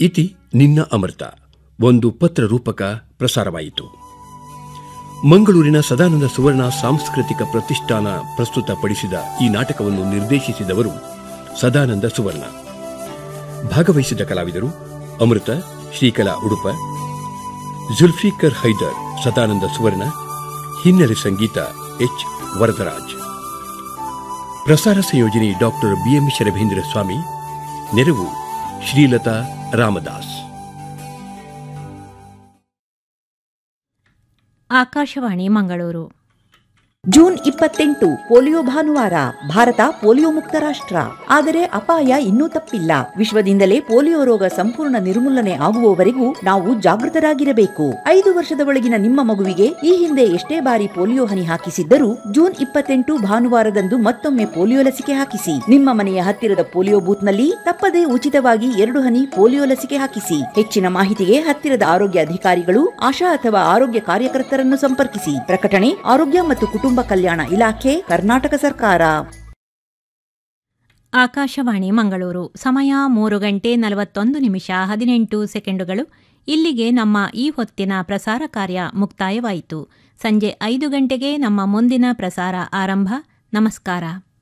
ಇತಿ ನಿನ್ನ ಅಮೃತ ಒಂದು ಪತ್ರ ರೂಪಕ ಪ್ರಸಾರವಾಯಿತು ಮಂಗಳೂರಿನ ಸದಾನಂದ ಸುವರ್ಣ ಸಾಂಸ್ಕೃತಿಕ ಪ್ರತಿಷ್ಠಾನ ಪ್ರಸ್ತುತಪಡಿಸಿದ ಈ ನಾಟಕವನ್ನು ನಿರ್ದೇಶಿಸಿದವರು ಸದಾನಂದ ಸುವರ್ಣ ಭಾಗವಹಿಸಿದ ಕಲಾವಿದರು ಅಮೃತ ಶ್ರೀಕಲಾ ಉಡುಪ ಜುಲ್ಫಿಕರ್ ಹೈದರ್ ಸದಾನಂದ ಸುವರ್ಣ ಹಿನ್ನೆಲೆ ಸಂಗೀತ ಎಚ್ ವರದರಾಜ್ ಪ್ರಸಾರ ಸಂಯೋಜನೆ ಡಾಕ್ಟರ್ ಬಿಎಂ ಶರಭೇಂದ್ರ ಸ್ವಾಮಿ ನೆರವು ಶ್ರೀಲತಾ ರಾಮದಾಸ್ ಆಕಾಶವಾಣಿ ಮಂಗಳೂರು ಜೂನ್ ಇಪ್ಪತ್ತೆಂಟು ಪೋಲಿಯೋ ಭಾನುವಾರ ಭಾರತ ಪೋಲಿಯೋ ಮುಕ್ತ ರಾಷ್ಟ್ರ ಆದರೆ ಅಪಾಯ ಇನ್ನೂ ತಪ್ಪಿಲ್ಲ ವಿಶ್ವದಿಂದಲೇ ಪೋಲಿಯೋ ರೋಗ ಸಂಪೂರ್ಣ ನಿರ್ಮೂಲನೆ ಆಗುವವರೆಗೂ ನಾವು ಜಾಗೃತರಾಗಿರಬೇಕು ಐದು ವರ್ಷದ ಒಳಗಿನ ನಿಮ್ಮ ಮಗುವಿಗೆ ಈ ಹಿಂದೆ ಎಷ್ಟೇ ಬಾರಿ ಪೋಲಿಯೋ ಹನಿ ಹಾಕಿಸಿದ್ದರೂ ಜೂನ್ ಇಪ್ಪತ್ತೆಂಟು ಭಾನುವಾರದಂದು ಮತ್ತೊಮ್ಮೆ ಪೋಲಿಯೋ ಲಸಿಕೆ ಹಾಕಿಸಿ ನಿಮ್ಮ ಮನೆಯ ಹತ್ತಿರದ ಪೋಲಿಯೋ ಬೂತ್ನಲ್ಲಿ ತಪ್ಪದೇ ಉಚಿತವಾಗಿ ಎರಡು ಹನಿ ಪೋಲಿಯೋ ಲಸಿಕೆ ಹಾಕಿಸಿ ಹೆಚ್ಚಿನ ಮಾಹಿತಿಗೆ ಹತ್ತಿರದ ಆರೋಗ್ಯ ಅಧಿಕಾರಿಗಳು ಆಶಾ ಅಥವಾ ಆರೋಗ್ಯ ಕಾರ್ಯಕರ್ತರನ್ನು ಸಂಪರ್ಕಿಸಿ ಪ್ರಕಟಣೆ ಆರೋಗ್ಯ ಮತ್ತು ಕುಟುಂಬ ಕಲ್ಯಾಣ ಇಲಾಖೆ ಕರ್ನಾಟಕ ಸರ್ಕಾರ ಆಕಾಶವಾಣಿ ಮಂಗಳೂರು ಸಮಯ ಮೂರು ಗಂಟೆ ನಲವತ್ತೊಂದು ನಿಮಿಷ ಹದಿನೆಂಟು ಸೆಕೆಂಡುಗಳು ಇಲ್ಲಿಗೆ ನಮ್ಮ ಈ ಹೊತ್ತಿನ ಪ್ರಸಾರ ಕಾರ್ಯ ಮುಕ್ತಾಯವಾಯಿತು ಸಂಜೆ ಐದು ಗಂಟೆಗೆ ನಮ್ಮ ಮುಂದಿನ ಪ್ರಸಾರ ಆರಂಭ ನಮಸ್ಕಾರ